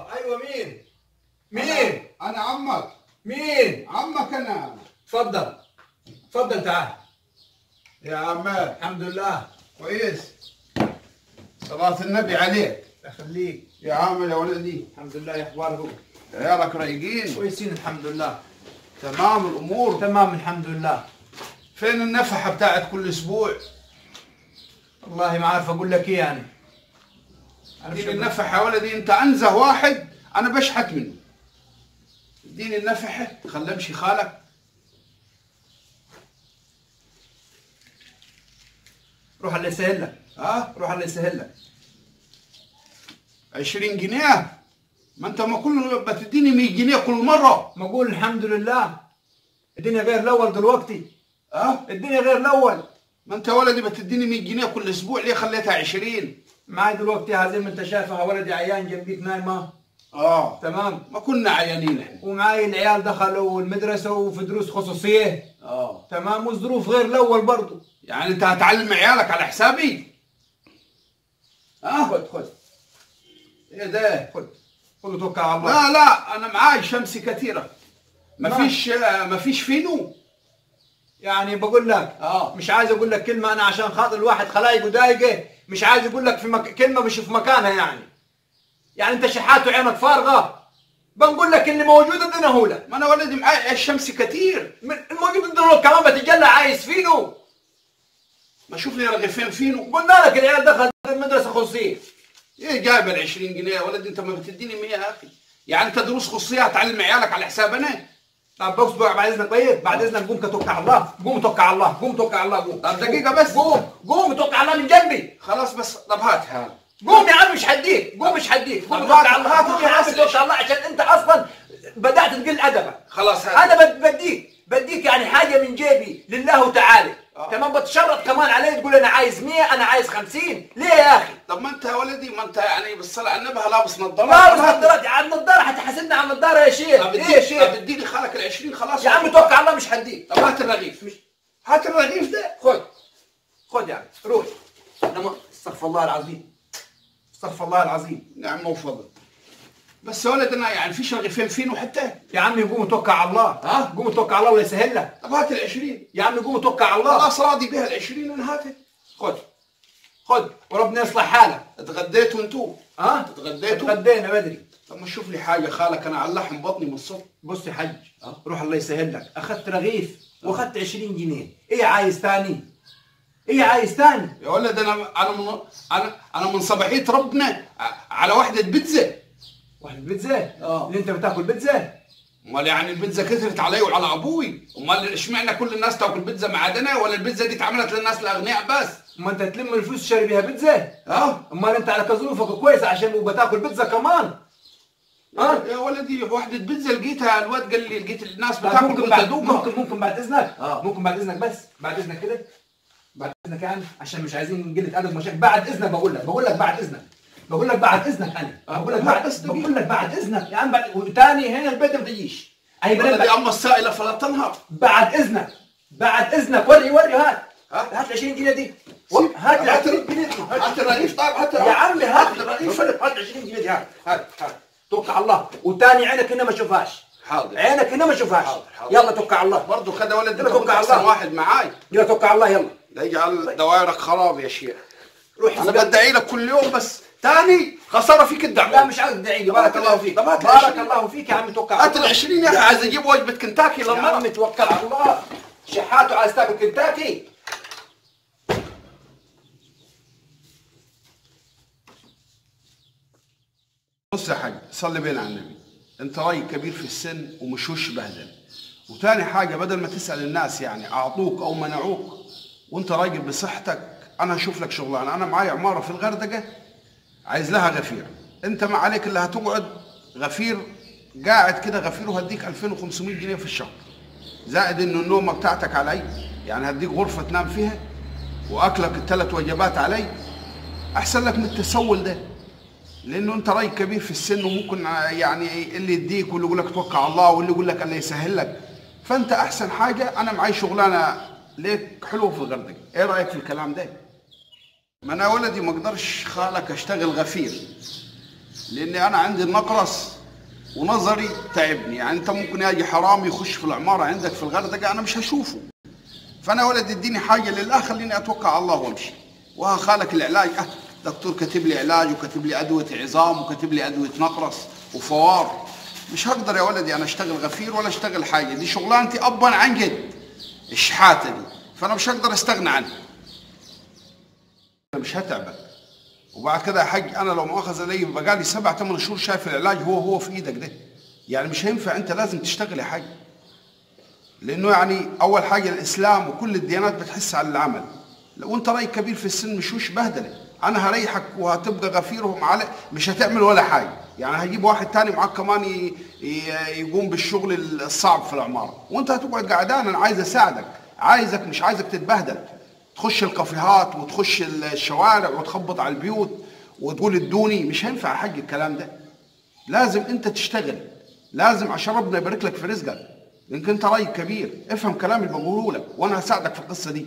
ايوه ايوه مين مين انا عمك مين عمك انا تفضل تفضل تعال يا عماد الحمد لله كويس صلاة النبي عليك اخليك يا عامل يا ولدي الحمد لله يا اخباركم عيالك رايقين كويسين الحمد لله تمام الامور تمام الحمد لله فين النفحة بتاعت كل اسبوع والله ما عارف اقول لك ايه يعني عارف اديني شو- النفحة يا ولدي انت انزه واحد انا بشحت منه اديني النفحة خليه امشي خالك روح الله يسهل لك ها روح الله يسهل لك 20 جنيه ما انت ما كل بتديني 100 جنيه كل مرة ما اقول الحمد لله الدنيا غير الاول دلوقتي ها الدنيا غير الاول ما انت يا ولدي بتديني 100 جنيه كل اسبوع ليه خليتها 20 معي دلوقتي زي ما انت شايفها ولدي عيان جنبيك نايمه اه تمام ما كنا عيانين احنا ومعاي العيال دخلوا المدرسه وفي دروس خصوصيه اه تمام والظروف غير الاول برضه يعني انت هتعلم عيالك على حسابي ها خد خد ايه ده خد خد توكل على الله لا لا انا معاي شمس كثيره ما ما. فيش ما فيش فينو يعني بقول لك اه مش عايز اقول لك كلمه انا عشان خاطر الواحد خلايقه ضايقه مش عايز اقول لك في مك... كلمه مش في مكانها يعني يعني انت شحات وعينك فارغه بنقول لك اللي موجود عندنا هو لك ما انا ولدي معاي الشمس كثير من- الموجود عندنا كمان بتجلى عايز فينو ما شوف لي رغيفين فينو قلنا لك العيال دخل المدرسه خصوصيه ايه جايب ال 20 جنيه يا ولدي انت ما بتديني 100 يا اخي يعني انت دروس خصوصيه هتعلم عيالك على حساب انا طب بص بقى بعد اذنك طيب بعد اذنك قوم توكل على الله قوم توكل على الله قوم توكل على الله قوم طب دقيقة بس. قوم قوم توكل على الله من جنبي خلاص بس طب هات هات قوم يا عم مش حديك قوم مش حديك قوم طب توكل هات- على الله هات قوم يا عم خلاص. توكل على الله عشان انت اصلا بدات تقل ادبك خلاص هات انا بد- بديك بديك يعني حاجه من جيبي لله تعالى آه. تمام بتشرط كمان علي تقول انا عايز 100 انا عايز 50 ليه يا اخي طب ما انت يا ولدي ما انت يعني بالصلاة على النبي لابس نظارات لا بس طب هات- نظارات على النظاره حتحاسبني على النظاره يا شيخ طب ايه يا اديني طب شيخ اديني خالك ال 20 خلاص يا عم توكل على الله مش حديك طب هات الرغيف هات الرغيف ده خد خد يا عم روح لما استغفر الله العظيم استغفر الله العظيم نعم وفضل بس يا ولد انا يعني فيش رغيفين فينو حتى يا عم قوم توكل على الله ها؟ قوم توكل على الله ولا يسهل لك طب هات ال 20 يا عم قوم توكل على الله خلاص راضي بها ال 20 انا هاتها خد خد وربنا يصلح حالك اتغديتوا انتوا ها اتغديتوا تغدينا بدري طب ما شوف لي حاجه خالك انا على لحم بطني من الصبح بص يا حج روح الله يسهل لك اخذت رغيف واخذت 20 جنيه ايه عايز ثاني ايه عايز ثاني يا ولد انا انا من انا انا من صباحيه ربنا ع- على وحده بيتزا واحد بيتزا آه. اللي انت بتاكل بيتزا امال يعني البيتزا كثرت علي وعلى ابوي امال اشمعنى كل الناس تاكل بيتزا ما عدا ولا البيتزا دي اتعملت للناس الاغنياء بس ما انت تلم الفلوس تشتري بيها بيتزا ها امال انت على ظروفك كويسه عشان بتاكل بيتزا كمان ها يا ولدي وحده بيتزا لقيتها الواد قال لي لقيت الناس بتاكل ممكن قلت بعد ادوقها ممكن ممكن بعد اذنك آه. ممكن بعد اذنك بس بعد اذنك كده بعد اذنك يعني عشان مش عايزين قله ادب مشاكل بعد اذنك بقول لك بقول لك بعد اذنك بقول لك بعد اذنك انا آه. بقول لك لا، بعد بس دقيقة. بقول لك بعد اذنك يا عم بعد وثاني هنا البيت ما تجيش اي بنات ولدي اما السائله فلا تنهر بعد اذنك بعد اذنك وري وري هات ها؟ هات ال 20 جنيه دي سيب. هات ال هات 20 جنيه دي هات الرغيف طيب هات يا عمي هات الرغيف هات 20 جنيه دي هات هات هات توكل على الله وثاني عينك هنا ما اشوفهاش حاضر عينك هنا ما اشوفهاش حاضر، حاضر. يلا توكل على الله برضه خد ولد يلا انت توكل كنت على احسن الله. واحد معاي يلا توكل على الله يلا لا يجعل دوائرك خراب يا شيخ روح انا حساب- بدعي لك كل يوم بس تاني خساره فيك الدعوه لا مش عايز تدعي لي بارك الله فيك طب هات ال بارك 20. الله فيك يا عم توكل على هات ال الله 20 يا اخي عايز اجيب وجبه كنتاكي يا عم للمرة توكل على الله شحاته عايز تاكل كنتاكي بص يا حاج صلي بينا على النبي انت راجل كبير في السن ومش وش بهدل وتاني حاجه بدل ما تسال الناس يعني اعطوك او منعوك وانت راجل بصحتك انا هشوف لك شغلانه انا معايا عماره في الغردقه عايز لها غفير انت ما عليك الا هتقعد غفير قاعد كده غفير وهديك 2500 جنيه في الشهر زائد انه النومه بتاعتك علي يعني هديك غرفه تنام فيها واكلك الثلاث وجبات علي احسن لك من التسول ده لانه انت راجل كبير في السن وممكن يعني اللي يديك واللي يقول لك توكل على الله واللي يقول لك الله يسهل لك فانت احسن حاجه انا معي شغلانه ليك حلوه في الغردقه ايه رايك في الكلام ده ما انا ولدي ما اقدرش خالك اشتغل غفير لاني انا عندي النقرس ونظري تعبني يعني انت ممكن يجي حرامي يخش في العماره عندك في الغردقه انا مش هشوفه فانا يا ولد اديني حاجه لله خليني اتوكل على الله وامشي وهخالك العلاج اه دكتور كاتب لي علاج وكاتب لي ادويه عظام وكاتب لي ادويه نقرس وفوار مش هقدر يا ولدي انا اشتغل غفير ولا اشتغل حاجه دي شغلانتي ابا عن جد الشحاته دي فانا مش هقدر استغنى عنها أنا مش هتعبك وبعد كده يا حاج انا لو مؤاخذه لي بقالي سبع ثمان شهور شايف العلاج هو هو في ايدك ده يعني مش هينفع انت لازم تشتغل يا حاج لانه يعني اول حاجه الاسلام وكل الديانات بتحس على العمل لو انت راي كبير في السن مش وش بهدله انا هريحك وهتبقى غفيرهم على مش هتعمل ولا حاجه يعني هجيب واحد تاني معاك كمان ي... ي... يقوم بالشغل الصعب في العماره وانت هتقعد قعدان انا عايز اساعدك عايزك مش عايزك تتبهدل تخش الكافيهات وتخش الشوارع وتخبط على البيوت وتقول ادوني مش هينفع يا حاج الكلام ده لازم انت تشتغل لازم عشان ربنا يبارك لك في رزقك يمكن انت راي كبير افهم كلامي اللي بقوله لك وانا هساعدك في القصه دي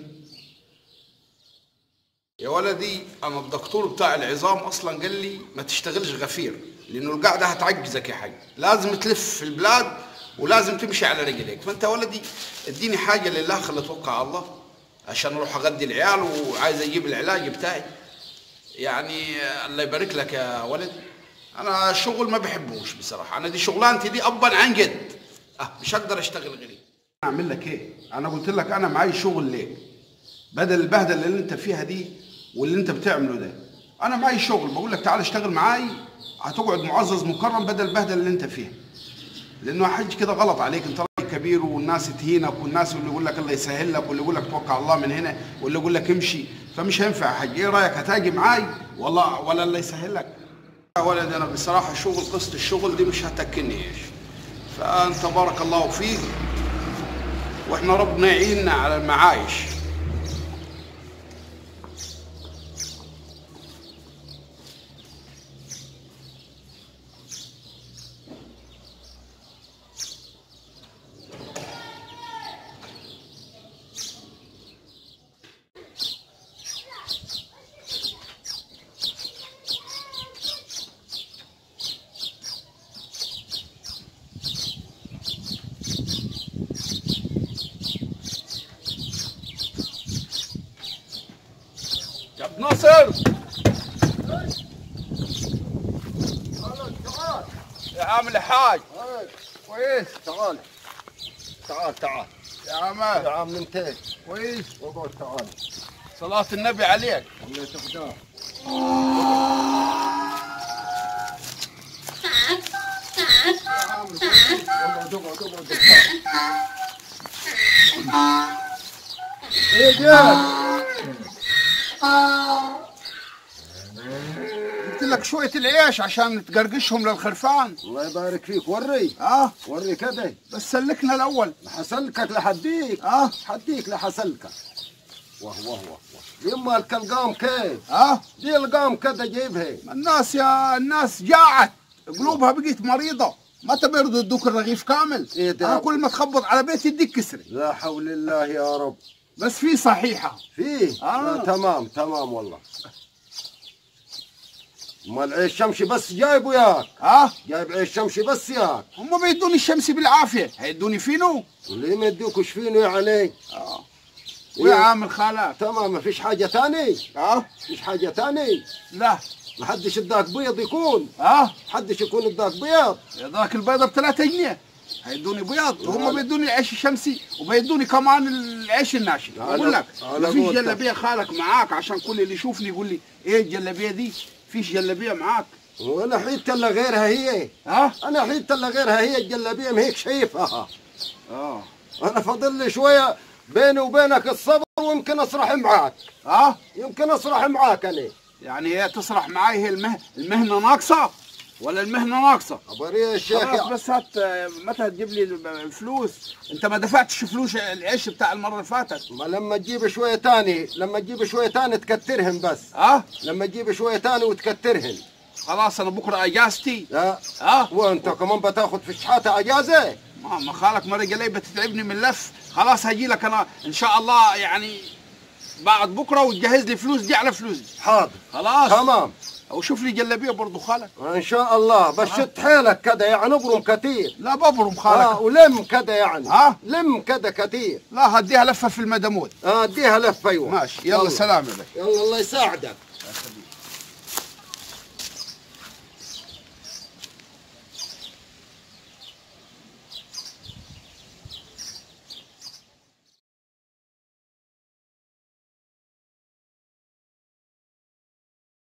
يا ولدي انا الدكتور بتاع العظام اصلا قال لي ما تشتغلش غفير لانه القعده هتعجزك يا حاج لازم تلف في البلاد ولازم تمشي على رجليك فانت يا ولدي اديني حاجه لله خلي اتوكل على الله عشان اروح اغدي العيال وعايز اجيب العلاج بتاعي يعني الله يبارك لك يا ولد انا الشغل ما بحبوش بصراحه انا دي شغلانتي دي ابا عن جد اه مش هقدر اشتغل غيري اعمل لك ايه انا قلت لك انا معايا شغل ليه بدل البهدله اللي انت فيها دي واللي انت بتعمله ده انا معايا شغل بقول لك تعال اشتغل معاي هتقعد معزز مكرم بدل البهدله اللي انت فيها لانه حاج كده غلط عليك انت راجل كبير والناس تهينك والناس اللي يقول لك الله يسهل لك واللي يقول لك توكل على الله من هنا واللي يقول لك امشي فمش هينفع يا حاج ايه رايك هتاجي معاي والله ولا الله يسهل لك يا ولد انا بصراحه شغل قصه الشغل دي مش هتكني ايش فانت بارك الله فيك واحنا ربنا يعيننا على المعايش يا ابن ناصر يا عم الحاج كويس تعال تعال تعال يا عماد يا عم انت كويس اقعد تعال صلاة النبي عليك الله يتفداك اقعد اقعد اقعد ايه جاب قلت لك شوية العيش عشان تقرقشهم للخرفان الله يبارك فيك وري اه وري كده بس سلكنا الاول حسلكك لحديك اه حديك لحسلكك واه واه واه يما القام كيف اه دي القام كده جيبها الناس يا الناس جاعت قلوبها بقت مريضة متى بيرضوا يدوك الرغيف كامل إيه ده؟ انا كل ما تخبط على بيت يديك كسري لا حول الله يا رب بس في صحيحة فيه آه. لا تمام تمام والله امال عيش شمشي بس جايبه ياك اه جايب عيش شمشي بس ياك هم بيدوني الشمس بالعافية هيدوني فينو وليه ما يدوكش فينه يعني اه ويا عامل خالات تمام ما فيش حاجة تاني اه فيش حاجة تاني لا ما حدش اداك بيض يكون اه حدش يكون اداك بيض ذاك البيضة بثلاثة جنيه هيدوني بيض وهم بيدوني العيش الشمسي وبيدوني كمان العيش الناشف على- اقول لك على ما فيش قولتك. جلابيه خالك معاك عشان كل اللي يشوفني يقول لي ايه الجلابيه دي فيش جلابيه معاك وانا حيدت الا غيرها هي ها انا حيدت الا غيرها هي الجلابيه ما هيك شايفها اه انا فاضل لي شويه بيني وبينك الصبر ويمكن اسرح معاك اه يمكن اسرح معاك انا يعني هي تسرح معاي هي المه... المهنه ناقصه ولا المهنه ناقصه خبريه يا الشيخ خلاص يا- بس هات متى هتجيب لي الفلوس انت ما دفعتش فلوس العيش بتاع المره اللي فاتت ما لما تجيب شويه تاني لما تجيب شويه تاني تكترهن بس اه لما تجيب شويه تاني وتكترهن خلاص انا بكره اجازتي لا اه وانت كمان بتاخذ في شحاته اجازه ما ما خالك مرة جاي بتتعبني من اللف خلاص هجي لك انا ان شاء الله يعني بعد بكره وتجهز لي فلوس دي على فلوس دي حاضر خلاص تمام او شوف لي جلابيه برضه خالك ان شاء الله بس شد حيلك كده يعني ابرم كتير لا ببرم اه خالك ولم كده يعني ها؟ لم كده كتير لا هديها لفه في المدمود اه اديها لفه ايوه ماشي يلا سلام يا باشا يلا الله يساعدك